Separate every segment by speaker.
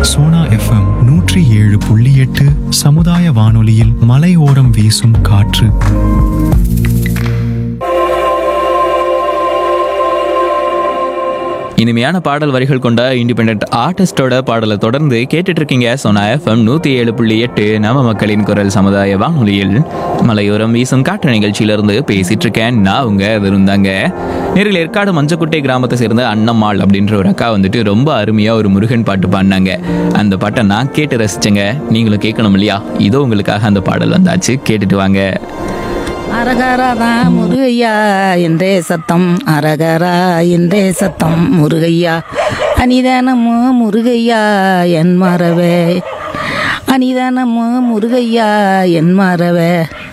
Speaker 1: Sona FM நூற்றி ஏழு புள்ளி எட்டு சமுதாய வானொலியில் மலையோரம் வீசும் காற்று
Speaker 2: இனிமையான பாடல் வரிகள் கொண்ட இண்டிபெண்ட் ஆர்டிஸ்டோட பாடலை தொடர்ந்து கேட்டுட்டு இருக்கீங்க சோனா எஃப்எம் நூத்தி ஏழு புள்ளி எட்டு நம்ம மக்களின் குரல் சமுதாய வானொலியில் மலையோரம் வீசும் காற்று நிகழ்ச்சியிலிருந்து பேசிட்டு இருக்கேன் நான் உங்க விருந்தாங்க நேரில் ஏற்காடு மஞ்சக்குட்டை கிராமத்தை சேர்ந்த அன்னம்மாள் அப்படின்ற ஒரு அக்கா வந்துட்டு ரொம்ப அருமையா ஒரு முருகன் பாட்டு பாடினாங்க அந்த பாட்டை நான் கேட்டு ரசிச்சேங்க நீங்களும் கேட்கணும் இல்லையா இதோ உங்களுக்காக அந்த பாடல் வந்தாச்சு கேட்டுட்டு வாங்க
Speaker 3: அரகரதா முருகையா என்றே சத்தம் அரகரா என்றே சத்தம் முருகையா அனிதானமோ முருகையா என் மறவே அனிதானமோ முருகையா என் மறவே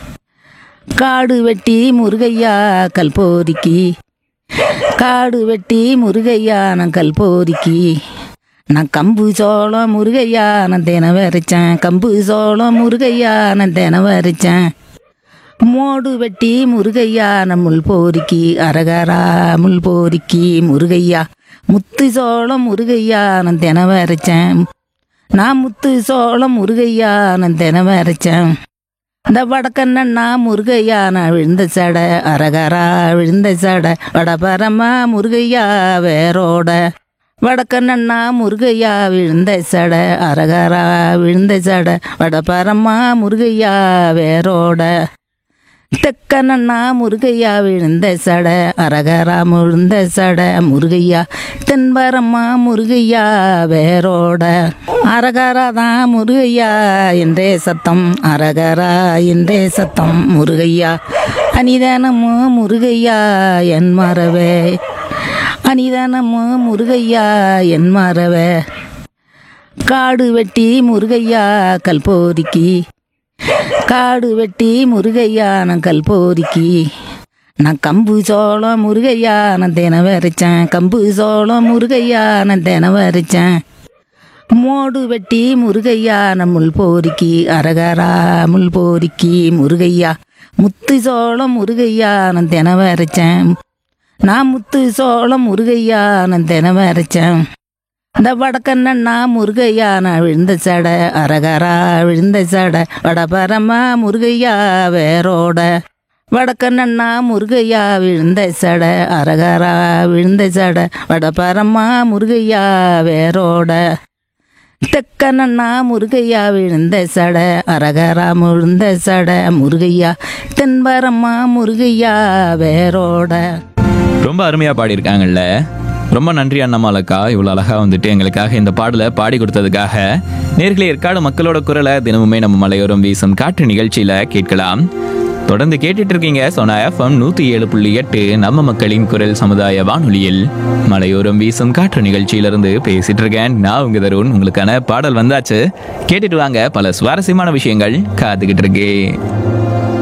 Speaker 3: காடு வெட்டி முருகையா கல்போரிக்கி காடு வெட்டி முருகையா நான் கல்போரிக்கி நான் கம்பு சோளம் முருகையா நான் தினம் வரைச்சேன் கம்பு சோளம் முருகையா நான் தினம் வரைச்சேன் மோடு வெட்டி முருகையா நான் முள் போரிக்கி அரகரா முள் போரிக்கி முருகையா முத்து சோளம் முருகையா நான் தினம் வரைச்சேன் நான் முத்து சோளம் முருகையா நான் தினம் வரைச்சேன் இந்த வடக்கண்ணா முருகையா நான் விழுந்த சடை அரகரா விழுந்த சடை வடபரமா முருகையா வேரோட வடக்கண்ணா முருகையா விழுந்த சடை அரகரா விழுந்த சடை வடபரமா முருகையா வேரோட தெக்கண்ணா முருகையா விழுந்த சடை அரகரா முழுந்த சடை முருகையா தென்பரம்மா முருகையா வேரோட அரகரா தான் முருகையா என்றே சத்தம் அரகரா என்றே சத்தம் முருகையா அனிதானமோ முருகையா என் மறவே அனிதானமோ முருகையா என் மறவே காடு வெட்டி முருகையா கல்போரிக்கி காடு வெட்டி முருகையா நான் கல்போரிக்கி நான் கம்பு சோளம் முருகையா நான் தினம் வரைச்சேன் கம்பு சோளம் முருகையா நான் தினம் வரைச்சேன் மோடு வெட்டி முருகையா நான் முள் போரிக்கி அரகரா முள் போரிக்கி முருகையா முத்து சோளம் முருகையா நான் தினம் வரைச்சேன் நான் முத்து சோளம் முருகையா நான் தினம் வரைச்சேன் இந்த வடக்கண்ணா முருகையா நான் விழுந்த சடை அரகரா விழுந்த சடை வடபரமா முருகையா வேரோட வடக்கண்ணா முருகையா விழுந்த சடை அரகரா விழுந்த சடை வடபரமா முருகையா வேரோட தெக்கண்ணா முருகையா விழுந்த சடை அரகரா முழுந்த சடை முருகையா தென்பரமா முருகையா வேரோட
Speaker 2: ரொம்ப அருமையா பாடியிருக்காங்கல்ல ரொம்ப நன்றி அண்ணமாலக்கா இவ்வளோ அழகா வந்துட்டு எங்களுக்காக இந்த பாடலை பாடி கொடுத்ததுக்காக நேர்களே ஏற்காடு மக்களோட குரலை தினமுமே நம்ம மலையோரம் வீசும் காற்று நிகழ்ச்சியில கேட்கலாம் தொடர்ந்து கேட்டுட்டு இருக்கீங்க சோனா எஃப்எம் நூத்தி ஏழு புள்ளி எட்டு நம்ம மக்களின் குரல் சமுதாய வானொலியில் மலையோரம் வீசும் காற்று நிகழ்ச்சியிலிருந்து பேசிட்டு இருக்கேன் நான் உங்க தருண் உங்களுக்கான பாடல் வந்தாச்சு கேட்டுட்டு வாங்க பல சுவாரஸ்யமான விஷயங்கள் காத்துக்கிட்டு இருக்கு